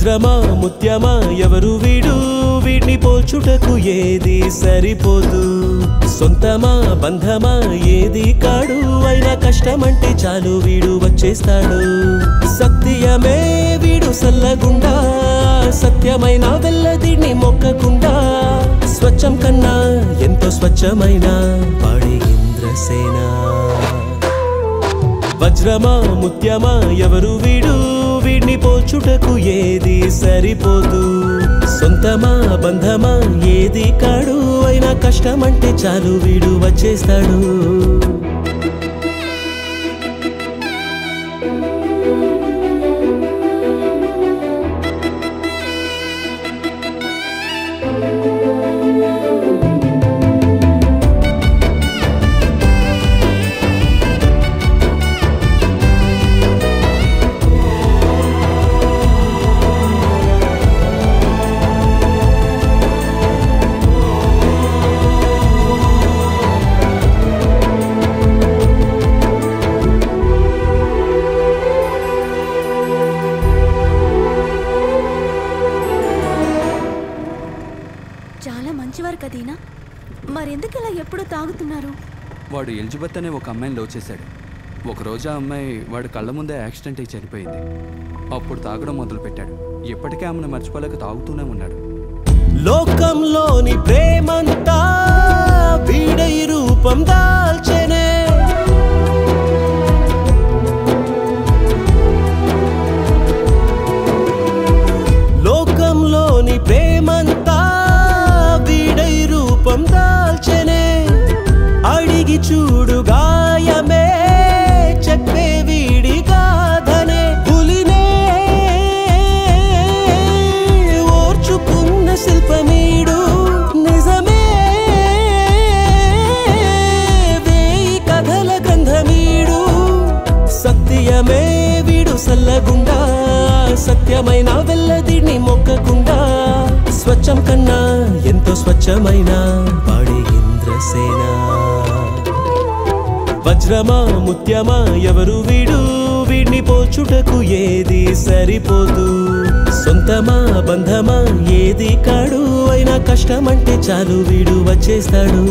వజ్రమా ముత్యమా ఎవరు వీడు వీడిని పోల్చుటకు ఏది సరిపోదు సొంతమా బంధమా ఏది కాడు అయినా కష్టమంటే చాలు వీడు వచ్చేస్తాడు సత్యమే వీడు సల్లగుండా సత్యమైన వెళ్ళదిని మొక్కకుండా స్వచ్ఛం కన్నా ఎంతో స్వచ్ఛమైన వాడి ఇంద్రసేన వజ్రమా ముత్యమా ఎవరు వీడు వీడిని పోల్చుటకు ఏది సరిపోదు సొంతమా బంధమా ఏది కాడు అయినా కష్టమంటే చాలు వీడు వచ్చేస్తాడు చాలా మంచివారు కదీనా మరెందుకు ఇలా ఎప్పుడు తాగుతున్నారు వాడు ఎలిజబెత్ అనే ఒక అమ్మాయిని లవ్ చేశాడు ఒకరోజు ఆ అమ్మాయి వాడి కళ్ళ ముందే యాక్సిడెంట్ అయి చనిపోయింది అప్పుడు తాగడం మొదలుపెట్టాడు ఎప్పటికీ ఆమెను మర్చిపోలేక తాగుతూనే ఉన్నాడు లోకంలోని ప్రేమంతా వీడై రూపం దాల్చెనే లోకంలోని ప్రేమంతా వీడై రూపం దాల్చెనే అడిగి చూడు గాయమే చెప్పే వీడి గాథనే పులినే ఓర్చుకున్న శిల్పమీడు నిజమే వేయి కథల గంధమీడు సత్యమే వీడు సల్లగుండా సత్యమైన వెళ్ళదిని మొక్కకుండా స్వచ్ఛం కన్నా ఎంతో స్వచ్ఛమైన వాడి ఇంద్రసేన వజ్రమా ముత్యమా ఎవరు వీడు వీడిని పోల్చుటకు ఏది సరిపోదు సొంతమా బంధమా ఏది కాడు అయినా కష్టమంటే చాలు వీడు వచ్చేస్తాడు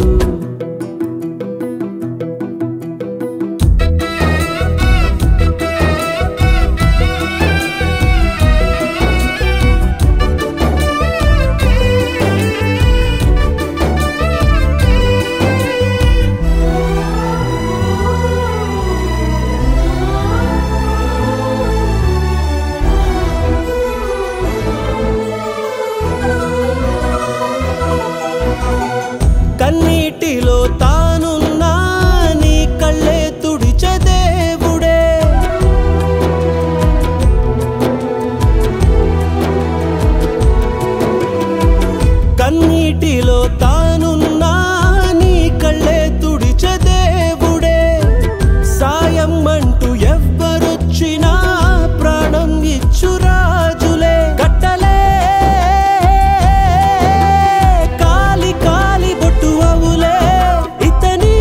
కన్నీటిలో తానున్నా నీ కళ్ళే తుడిచే దేవుడే కన్నీటిలో తానున్నా నీ కళ్ళే తుడిచే దేవుడే సాయం అంటూ ఎవ్వరొచ్చినా ప్రాణం ఇచ్చు రాజులే కట్టలే కాలి కాలి బొట్టు అవులే ఇతని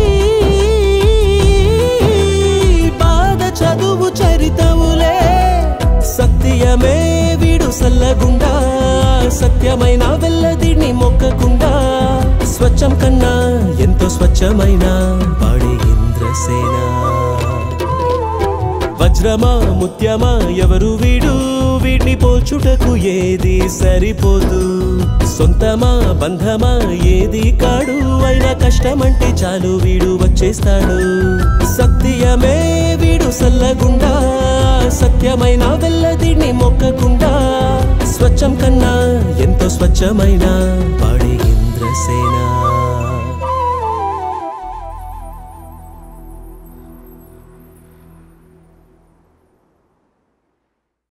బాధ చదువు చరితవులే సత్యమే వీడు సల్లగుండా సత్యమైన వెళ్ళదిని మొక్కకుండా స్వచ్ఛం కన్నా ఎంతో స్వచ్ఛమైన వాడి ఇంద్రసేన వజ్రమా ముత్యమా ఎవరు వీడు వీడిని పోల్చుటకు ఏది సరిపోదు సొంతమా బంధమా ఏది కాడు అయినా కష్టమంటే చాలు వీడు వచ్చేస్తాడు సత్యమే వీడు సల్లగుండా సత్యమైన వెళ్ళదిని మొక్కకుండా స్వచ్ఛం కన్నా ఎంతో స్వచ్ఛమైన వాడి ఇంద్రసేన